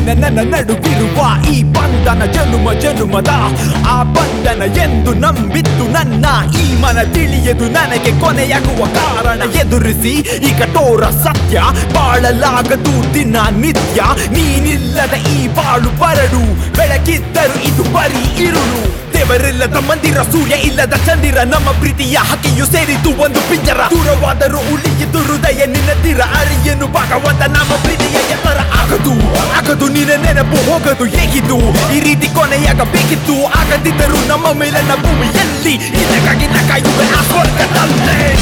ನಿನ್ನ ನನ್ನ ನಡುವಿರುವ ಈ ಬಂಧನ ಜನುಮ ಜನುಮದ ಆ ಬಂಧನ ಎಂದು ನಂಬಿದ್ದು ನನ್ನ ಈ ಮನ ತಿಳಿಯದು ನನಗೆ ಕೊನೆಯಾಗುವ ಕಾರಣ ಎದುರಿಸಿ ಈ ಕಠೋರ ಸತ್ಯ ಬಾಳಲಾಗದು ದಿನ ನಿತ್ಯ ನೀನಿಲ್ಲದ ಈ ಬಾಳು ಬರಡು ಬೆಳಕಿದ್ದರು ಇದು ಬರೀ ಇರುಳು ದೇವರಿಲ್ಲದ ಮಂದಿರ ಸೂರ್ಯ ಇಲ್ಲದ ಚಂದಿರ ನಮ್ಮ ಪ್ರೀತಿಯ ಹಕ್ಕಿಯು ಸೇರಿತು ಒಂದು ಪಿಂಜರ ದೂರವಾದರೂ ಉಳಿಯಿತು ಹೃದಯ ನಿನ್ನದಿರ ಅರಿಯನು ಭಗವಂತ ನಮ್ಮ ಪ್ರೀತಿಯ ಎತ್ತರ ಆಗದು ಆಗದು ನಿನ್ನ ನೆನಪು ಹೋಗದು ಹೇಗಿದ್ದು ಈ ರೀತಿ ಕೊನೆಯಾಗಬೇಕಿತ್ತು ಆಗದಿದ್ದರೂ ನಮ್ಮ ಮೇಲನ್ನ ಭೂಮಿಯಲ್ಲಿ ಇದಕ್ಕಾಗಿ ನಾ ಕಾಯುವೆ ಆ ಸ್ವರ್ಗದಲ್ಲೇ